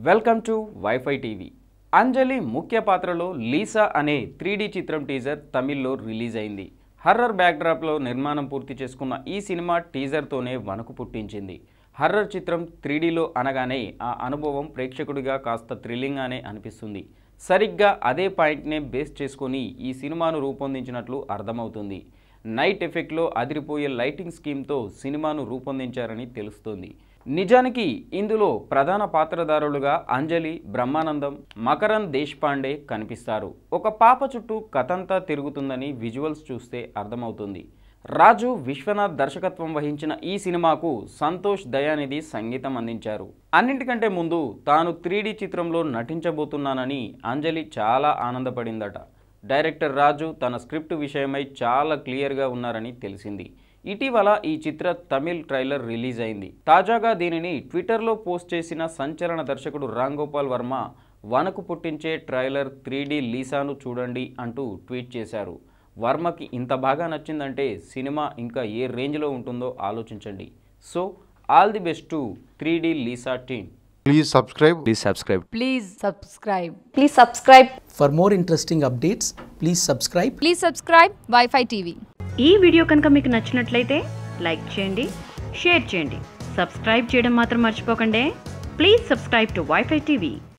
Welcome to WiFi TV Anjali ముఖ్య పాత్రలో Lisa అనే త్రీ చిత్రం టీజర్ తమిళ్లో రిలీజ్ అయింది హర్రర్ బ్యాక్డ్రాప్లో నిర్మాణం పూర్తి చేసుకున్న ఈ సినిమా టీజర్తోనే వణుకు పుట్టించింది హర్రర్ చిత్రం త్రీడీలో అనగానే ఆ అనుభవం ప్రేక్షకుడిగా కాస్త థ్రిల్లింగ్గానే అనిపిస్తుంది సరిగ్గా అదే పాయింట్నే బేస్ చేసుకొని ఈ సినిమాను రూపొందించినట్లు అర్థమవుతుంది నైట్ ఎఫెక్ట్లో అదిరిపోయే లైటింగ్ స్కీమ్తో సినిమాను రూపొందించారని తెలుస్తోంది నిజానికి ఇందులో ప్రధాన పాత్రధారులుగా అంజలి బ్రహ్మానందం మకరన్ దేశ్పాండే కనిపిస్తారు ఒక పాప చుట్టూ కథంతా తిరుగుతుందని విజువల్స్ చూస్తే అర్థమవుతుంది రాజు విశ్వనాథ్ దర్శకత్వం వహించిన ఈ సినిమాకు సంతోష్ దయానిధి సంగీతం అందించారు అన్నింటికంటే ముందు తాను త్రీ చిత్రంలో నటించబోతున్నానని అంజలి చాలా ఆనందపడిందట డైరెక్టర్ రాజు తన స్క్రిప్ట్ విషయమై చాలా క్లియర్గా ఉన్నారని తెలిసింది ఇటీవల ఈ చిత్ర తమిళ్ ట్రైలర్ రిలీజ్ అయింది తాజాగా దీనిని ట్విట్టర్లో పోస్ట్ చేసిన సంచలన దర్శకుడు రామ్ గోపాల్ వర్మ వనకు పుట్టించే ట్రైలర్ త్రీ లీసాను చూడండి అంటూ ట్వీట్ చేశారు వర్మకి ఇంత బాగా నచ్చిందంటే సినిమా ఇంకా ఏ రేంజ్లో ఉంటుందో ఆలోచించండి so all the best to three Lisa team Please subscribe. Please subscribe. Please subscribe. Please subscribe. For more interesting updates, please subscribe Please subscribe Wi-Fi TV. ఈ వీడియో కనుక మీకు నచ్చినట్లయితే లైక్ చేయండి షేర్ చేయండి సబ్స్క్రైబ్ చేయడం మాత్రం మర్చిపోకండి please subscribe to WiFi TV